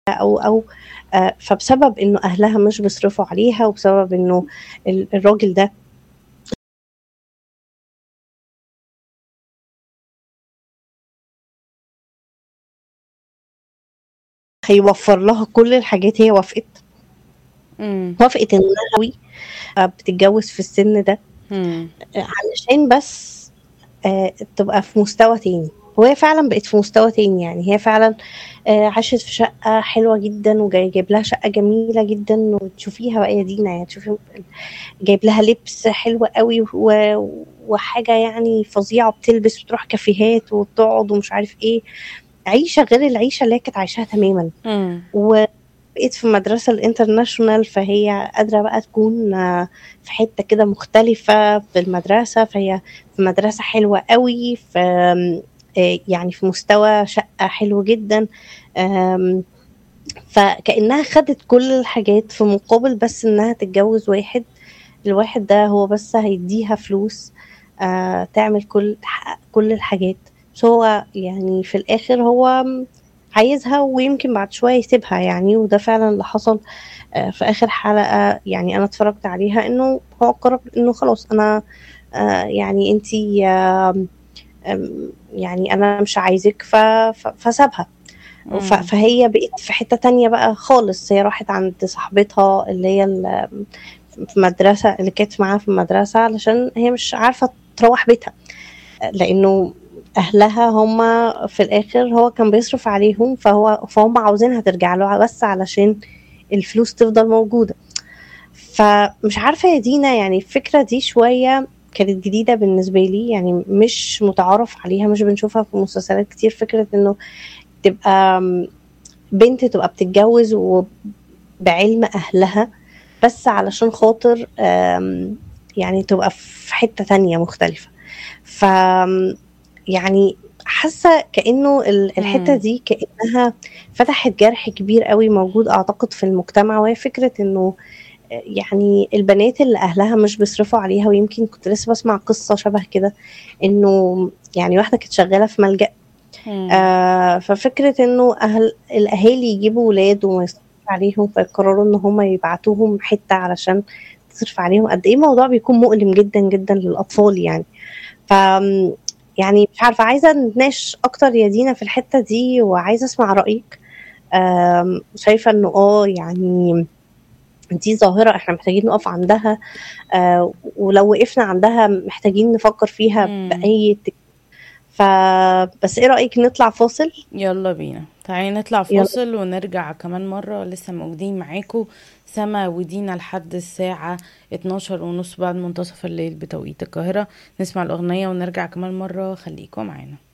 أو أو آآ فبسبب إنه أهلها مش بيصرفوا عليها وبسبب إنه ال الراجل ده هيوفّر لها كل الحاجات هي وافقت. إمم. وافقت إنها أوي آآ بتتجوّز في السِن ده إمم. آآ علشان بس آآ تبقى في مستوى تاني، وهي فعلًا بقت في مستوى تاني، يعني هي فعلًا آآ عاشت في شقة حلوة جدًا وجاي جايب لها شقة جميلة جدًا وتشوفيها بقى يا دينا يعني تشوفي ال جايب لها لبس حلو أوي و وحاجة يعني فظيعة وبتلبس وتروح كافيهات وتقعد ومش عارف إيه، عيشة غير العيشة اللي هي كانت عايشاها تمامًا. إمم. وبقت في المدرسة الinternational فهي قادرة بقى تكون في حتّة كده مختلفة في المدرسة، فهي في مدرسة حلوة أوي، في آمم آآ يعني في مستوى شقة حلو جدًا، آمم فكإنها خدت كل الحاجات في مقابل بس إنها تتجوّز واحد، الواحد ده هو بس هيدّيها فلوس آآ تعمل كل تحقق كل الحاجات، بس هو يعني في الآخر هو آمم عايزها ويمكن بعد شوية يسيبها يعني، وده فعلًا اللي حصل آآ في آخر حلقة يعني أنا اتفرّجت عليها إنه هو قرر إنه خلاص أنا آآ يعني أنتِ آمم آمم يعني أنا مش عايزِك ف ف فسابها. ف إمم. فهي بقت في حتّة تانية بقى خالص، هي راحت عند صاحبتها اللي هي ال في مدرسة اللي كانت معاها في المدرسة علشان هي مش عارفة تروّح بيتها، لإنه أهلها هُم في الآخر هو كان بيصرف عليهم فهو فهُم عاوزينها ترجع له بس علشان الفلوس تفضل موجودة. فمش عارفة يا دينا يعني الفكرة دي شوية كانت جديدة بالنسبة لي، يعني مش مُتعارف عليها، مش بنشوفها في مسلسلات كتير، فكرة إنه تبقى آمم بنت تبقى بتتجوّز وبعلم أهلها بس علشان خاطر آمم يعني تبقى في حتّة تانية مختلفة. ف آمم يعني حاسة كإنه ال الحتّة إمم. دي كإنها فتحت جرح كبير أوي موجود أعتقد في المجتمع، وهي فكرة إنه آآ يعني البنات اللي أهلها مش بيصرفوا عليها ويمكن كنت لسه باسمع قصة شبه كده، إنه يعني واحدة كانت شغّالة في ملجأ إمم. آآ ففكرة إنه أهل الأهالي يجيبوا ولاد وما يصرفوش عليهم فيقرروا إن هُم يبعتوهم حتّة علشان تصرف عليهم، قد إيه الموضوع بيكون مؤلم جدًا، جدًا للأطفال يعني. ف آمم يعني مش عارفة عايزة نتناقش أكتر يا دينا في الحتّة دي وعايزة أسمع رأيِك، آمم شايفة إنه آه يعني دي ظاهرة إحنا محتاجين نقف عندها آآ ولو وقفنا عندها محتاجين نفكّر فيها إمم. بأي ت ف بس إيه رأيِك نطلع فاصل؟ يالّا بينا. تعالي نطلع يالّا. فاصل ونرجع كمان مرّة لسه موجودين معاكم سما ودينا لحد الساعة 12:30 بعد منتصف الليل بتوقيت القاهرة، نسمع الأغنية ونرجع كمان مرّة، خليكم معانا.